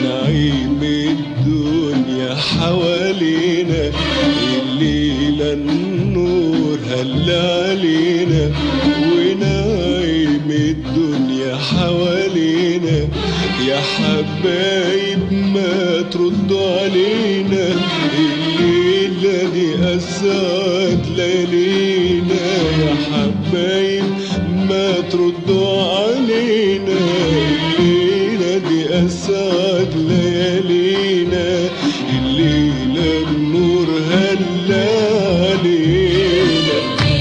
ونعيم الدنيا حوالينا الليلة النور هل علينا ونعيم الدنيا حوالينا يا حبايب ما تردوا علينا الليلة دي أسعد ليالينا يا حبايب ما تردوا علينا الليلة دي أسعد ليالينا الليلة النور هلا علينا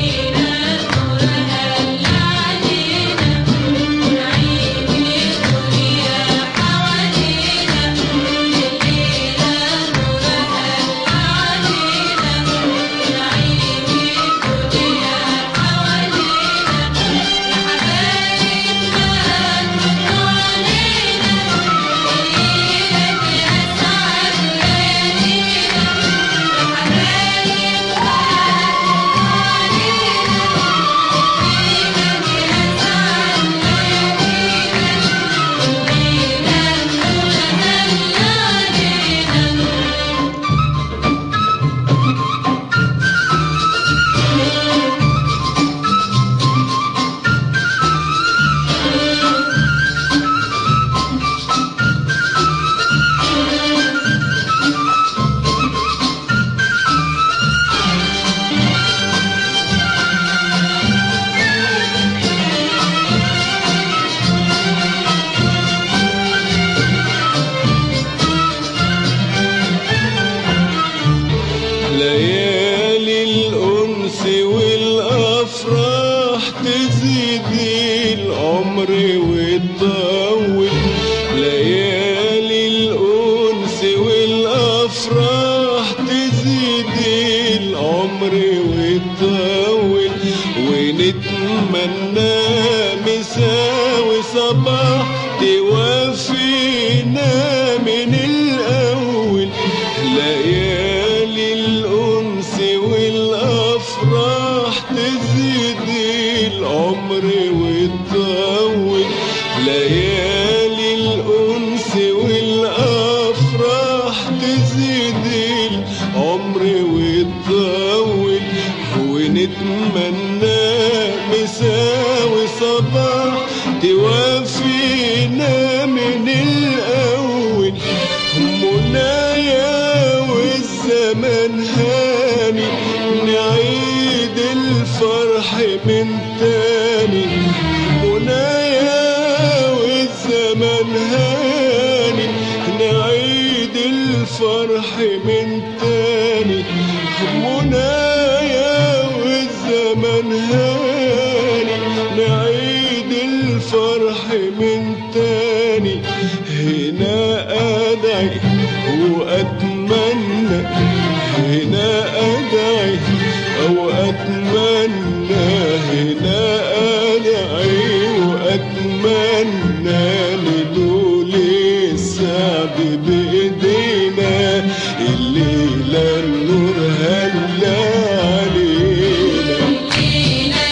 ليالي الأنس والأفراح تزيد العمر وتطول ليالي الأنس والأفراح تزيد العمر وتطول ونتمنى مساوي صباح توفينا من الأول ليالي الأنس والأفراح تزيد العمر وتطول ليالي الأنس والأفراح تزيد العمر وتطول ونتمنى مساوي صباح توفينا من الأول منايا والزمن هاني نعيد الفرح من تاني منايا والزمن هاني نعيد الفرح من تاني منايا والزمن هاني نعيد الفرح من تاني هنا أدعي وأتمنى هنا أدعي أو أتمنى هنا أدعي وأتمنى لدول السعد بإيدينا الليلة النور هلا علينا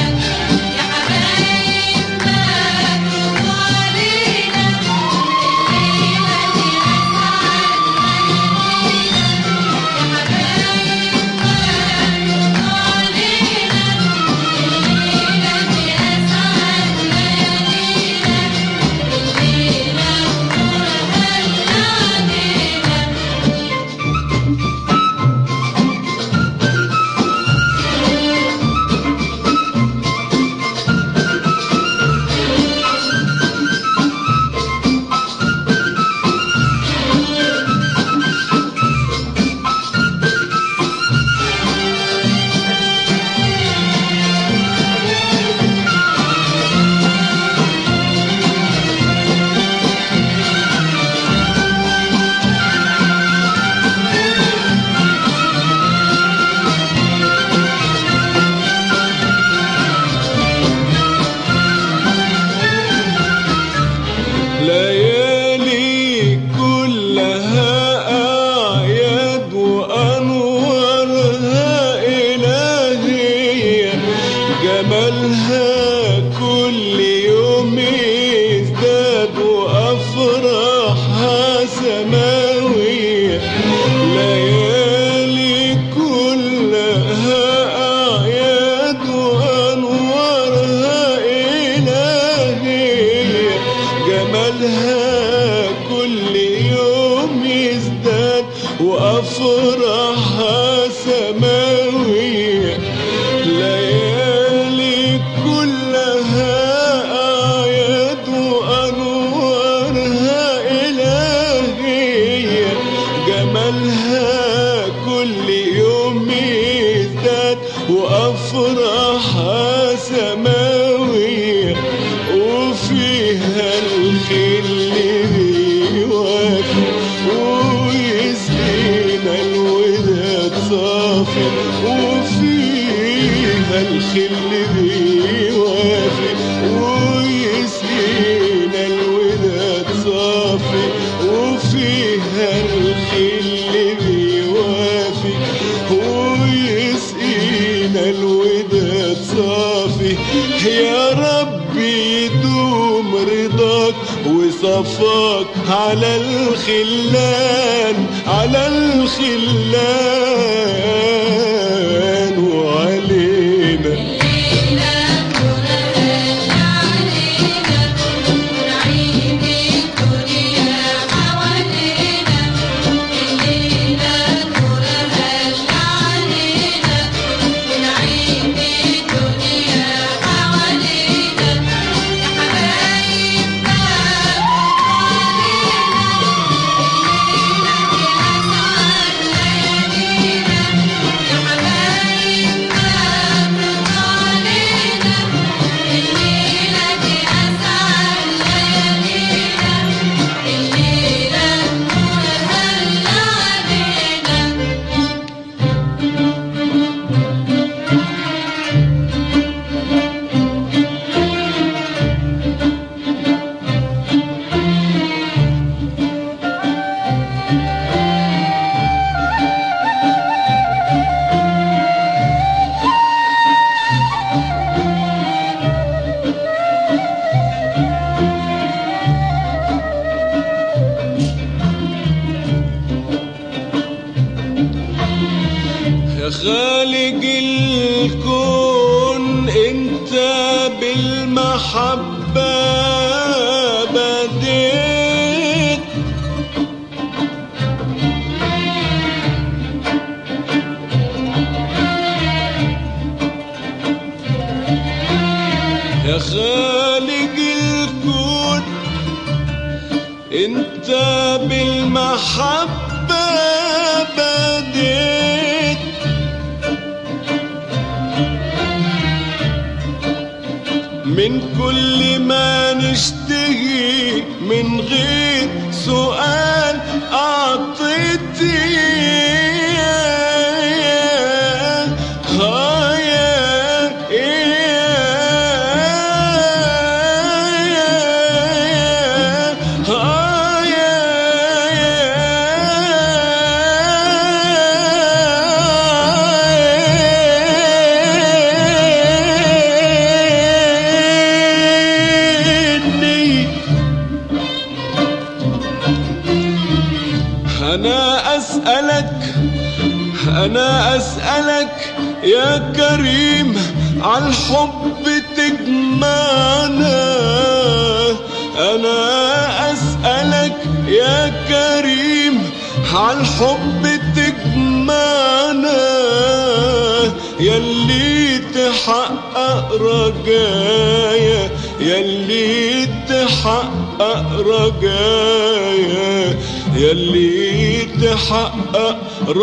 Yeah. جمالها كل يوم يزداد وأفراحها سماوية ليالي كلها أعياد وأنوارها إلهية جمالها كل يوم يزداد وأفراحها سماوية وفيها الخل بيوافي ويسقينا الوداد صافي وفيها الخل بيوافي ويسقينا الوداد صافي وفيها الخل بيوافي ويسقينا الوداد صافي يا ربي يدوم رضاك وصفاك على الخلان على الخلان وعلينا يا خالق الكون انت بالمحبة بديت يا خالق الكون انت بالمحبة بديت من كل ما نشتهي من غير سؤال أعطيتي أنا أسألك أنا أسألك يا كريم عن حب تجمعنا أنا أسألك يا كريم عن حب تجمعنا يلي تحقق رجايا يلي تحقق رجايا يلي تحقق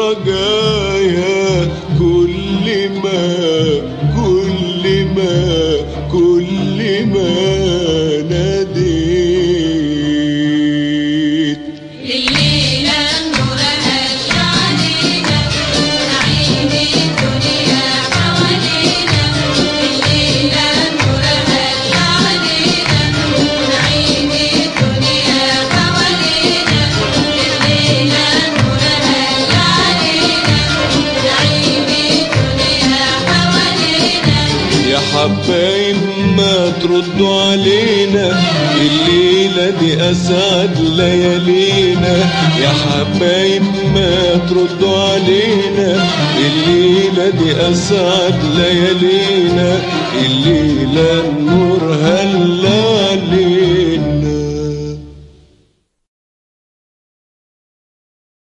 رجايا كل ما كل ما كل ما ناديت الليلة نورها علينا نعيم الدنيا حوالينا الليلة نورها علينا نعيم الدنيا حوالينا الليلة نورها علينا نعيم الدنيا حوالينا يا حبايب ما تردوا علينا الليلة دي أسعد ليالينا يا حبايب ما تردوا علينا الليلة دي أسعد ليالينا الليلة النور